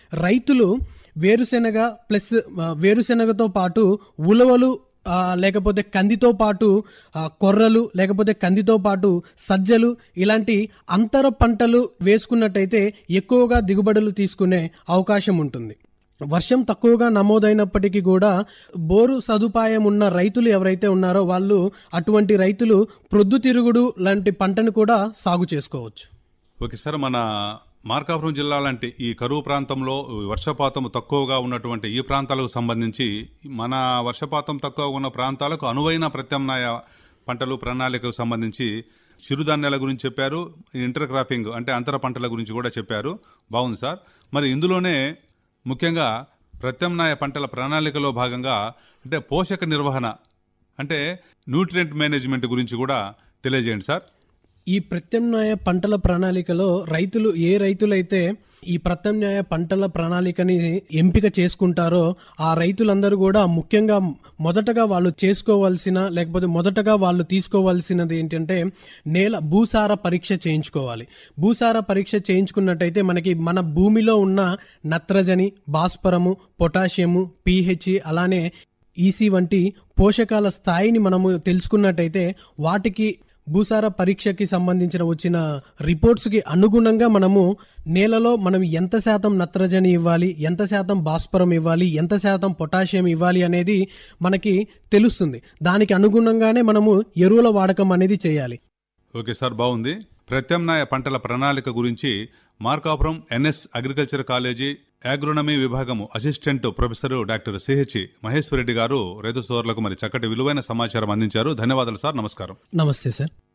రైతులు వేరుశెనగ ప్లస్ ఆ, వేరుశెనగతో పాటు ఉలవలు ఆ, లేకపోతే కందితో పాటు ఆ, కొర్రలు లేకపోతే కందితో పాటు సజ్జలు ఇలాంటి అంతర పంటలు వేసుకున్నట్టయితే ఎక్కువగా దిగుబడులు తీసుకునే అవకాశం ఉంటుంది వర్షం తక్కువగా నమోదైనప్పటికీ కూడా బోరు సదుపాయం ఉన్న రైతులు ఎవరైతే ఉన్నారో వాళ్ళు అటువంటి రైతులు ప్రొద్దుతిరుగుడు లాంటి పంటను కూడా సాగు చేసుకోవచ్చు ఓకే సార్ మన మార్కాపురం జిల్లా లాంటి ఈ కరువు ప్రాంతంలో వర్షపాతం తక్కువగా ఉన్నటువంటి ఈ ప్రాంతాలకు సంబంధించి మన వర్షపాతం తక్కువగా ఉన్న ప్రాంతాలకు అనువైన ప్రత్యామ్నాయ పంటలు ప్రణాళికకు సంబంధించి చిరుధాన్యాల గురించి చెప్పారు ఇంటర్ క్రాపింగ్ అంటే అంతర పంటల గురించి కూడా చెప్పారు బాగుంది సార్ మరి ఇందులోనే ముఖ్యంగా ప్రత్యామ్నాయ పంటల ప్రణాళికలో భాగంగా అంటే పోషక నిర్వహణ అంటే న్యూట్రియంట్ మేనేజ్మెంట్ గురించి కూడా తెలియజేయండి సార్ ఈ ప్రత్యామ్నాయ పంటల ప్రణాళికలో రైతులు ఏ రైతులైతే ఈ ప్రత్యామ్నాయ పంటల ప్రణాళికని ఎంపిక చేసుకుంటారో ఆ రైతులందరూ కూడా ముఖ్యంగా మొదటగా వాళ్ళు చేసుకోవాల్సిన లేకపోతే మొదటగా వాళ్ళు తీసుకోవాల్సినది ఏంటంటే నేల భూసార పరీక్ష చేయించుకోవాలి భూసార పరీక్ష చేయించుకున్నట్టయితే మనకి మన భూమిలో ఉన్న నత్రజని భాస్వరము పొటాషియము పిహెచ్ అలానే ఈసీ వంటి పోషకాల స్థాయిని మనము తెలుసుకున్నట్టయితే వాటికి భూసార పరీక్షకి సంబంధించిన వచ్చిన రిపోర్ట్స్కి అనుగుణంగా మనము నేలలో మనం ఎంత శాతం నత్రజని ఇవ్వాలి ఎంత శాతం భాస్వరం ఇవ్వాలి ఎంత శాతం పొటాషియం ఇవ్వాలి అనేది మనకి తెలుస్తుంది దానికి అనుగుణంగానే మనము ఎరువుల వాడకం అనేది చేయాలి ఓకే సార్ బాగుంది ప్రత్యామ్నాయ పంటల ప్రణాళిక గురించి Markapuram NS agriculture college agronomy విభాగము assistant professor doctor CH Maheshwarareddy గారు రైతు సోదరులకు మరి చక్కటి విలువైన సమాచారం అందించారు ధన్యవాదాలు సార్ నమస్కారం నమస్తే సార్